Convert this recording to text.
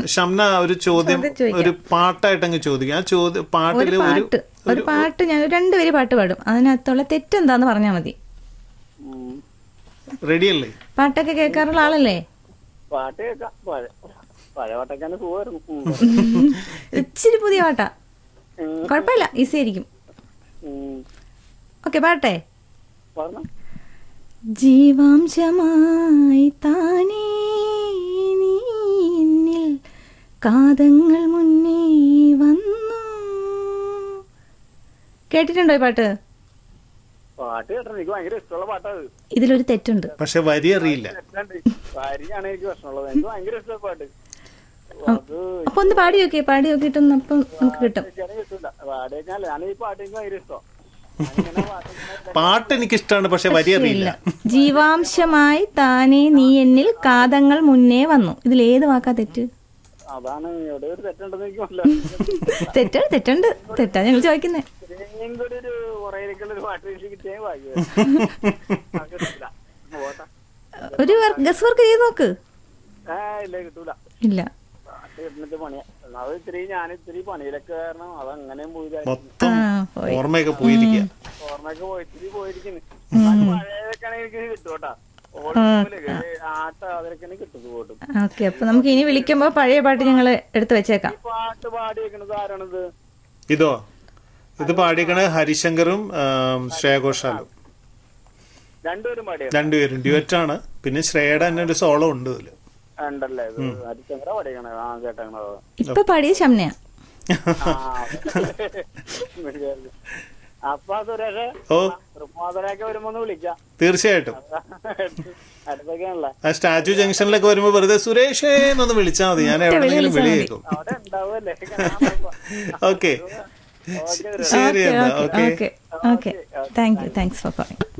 ഷംന ഒരു ചോദ്യം ചോദ്യം ചോദിക്കാം. ഒരു പാട്ടായിട്ട് അങ്ങ് ചോദിക്കാം ആ ചോദ്യം ഒരു പാട്ടില് ഒരു പാട്ട് ഒരു പാട്ട് ഞാൻ രണ്ടുപേര് പാട്ട് പാടും അതിനകത്തുള്ള തെറ്റെന്താന്ന് പറഞ്ഞാൽ മതി ഉം. റെഡിയല്ലേ പാട്ടൊക്കെ കേൾക്കാറുള്ള ആളല്ലേ പാട്ട് കേൾക്കാം പഴയ പഴയ പാട്ടൊക്കെ സുഖമായിരുന്നു ഉം. ഇച്ചിരി പുതിയ പാട്ടാ ഉം. കുഴപ്പമില്ല ഈസി ആയിരിക്കും ഉം. ഓക്കെ പാട്ടെ പറഞ്ഞോ ജീവാംശമായി താനേ നീ എന്നിൽ കാതങ്ങൾ മുന്നേ വന്നു കേട്ടിട്ടുണ്ടോ ഈ പാട്ട് പാട്ട് കേട്ടോ എനിക്ക് ഭയങ്കര ഇഷ്ടമുള്ള പാട്ടാത് ഇതിലൊരു തെറ്റുണ്ട് പക്ഷെ വരി അറിയില്ല തെറ്റുണ്ട് വരിയാണ് എനിക്ക് പ്രശ്നമുള്ളത് എനിക്ക് ഭയങ്കര ഇഷ്ടമുള്ള പാട്ട് അത് അപ്പൊ ഒന്ന് പാടി നോക്കിയേ പാടി നോക്കിയിട്ടൊന്നും അപ്പം നമുക്ക് കിട്ടും എനിക്കത് കിട്ടില്ല പാടിയേക്കാൾ ഞാൻ ഈ പാട്ട് എനിക്ക് ഭയങ്കര ഇഷ്ടം ഞാനിങ്ങനെ പാട്ട് ഇങ്ങനെ പാട്ട് എനിക്ക് ഇഷ്ടമാണ് പക്ഷെ വരി അറിയില്ല ജീവാംശമായി താനേ നീ എന്നിൽ കാതങ്ങൾ മുന്നേ വന്നു ഇതിൽ ഏത് വാക്കാ തെറ്റ് അതാണ് എവിടെ ഒരു തെറ്റുണ്ടെന്ന് എനിക്ക് മനസ്സിലാവും തെറ്റ് തെറ്റുണ്ട് തെറ്റാ ഞങ്ങൾ ചോദിക്കുന്നേ ഇത്രയും കൂടി ഒരു പുറകിലേക്കുള്ള ഒരു പാട്ട് എനിക്ക് കിട്ടിയാൽ ഭാഗ്യം കിട്ടില്ല പോട്ടെ ഒരു ഗസ് വർക്ക് ചെയ്ത് നോക്ക് ഏ ഇല്ല കിട്ടൂല ഇല്ല പാട്ട് കിട്ടുന്നിട്ട് പണിയാ അത് ഇത്തിരി ഞാൻ ഇത്തിരി പണിയിലൊക്കെ കാരണം അതങ്ങനെയും പോയി മൊത്തം ആ പോയി ഓർമ്മയൊക്കെ പോയിരിക്കുക ഓർമ്മയൊക്കെ പോയി ഇത്തിരി പോയിരിക്കുന്നു എന്നാലും പഴയതൊക്കെ എനിക്ക് കിട്ടും കേട്ടാ ആട്ട അതിലൊക്കെ കിട്ടും പോട്ടും ഓക്കെ അപ്പൊ നമുക്ക് ഇനി വിളിക്കുമ്പോ പഴയ പാട്ട് ഞങ്ങൾ എടുത്തു വെച്ചേക്കാം ഈ പാട്ട് പാടിയേക്കണത് ആരാണത് ഇതോ ഇത് പാടിക്കണ ഹരിശങ്കറും ആം, ശ്രേയ ഘോഷാലും രണ്ടുപേരും പാടിയ രണ്ടുപേരും ഡ്യുവറ്റ് ആണ് പിന്നെ ശ്രേയയുടെ തന്നെ ഒരു സോളോ ഉണ്ട് ഇതില് ഉണ്ടല്ലേ ഇത് ഹരിശങ്കര പാടിയേക്കണേ ആ കേട്ടേക്കണത് ഇപ്പൊ പാടിയത് ഷംനയാ ആ അപ്പൊ സുരേഷ് ഓ തൃപ്പാതിരൊക്കെ വരുമ്പോ ഒന്ന് വിളിക്കാം തീർച്ചയായിട്ടും അടുത്തൊക്കെയാണല്ലേ ആ സ്റ്റാച്യു ജംഗ്ഷനിലൊക്കെ വരുമ്പോ വെറുതെ സുരേഷേ എന്നൊന്ന് വിളിച്ചാൽ മതി ഞാൻ എവിടെയെങ്കിലും വിളി കേൾക്കും അവിടെ ഉണ്ടാവുമല്ലേ ഓക്കെ ഓക്കെ ശരി ഓക്കെ എന്നാ okay okay okay okay thank you thanks for calling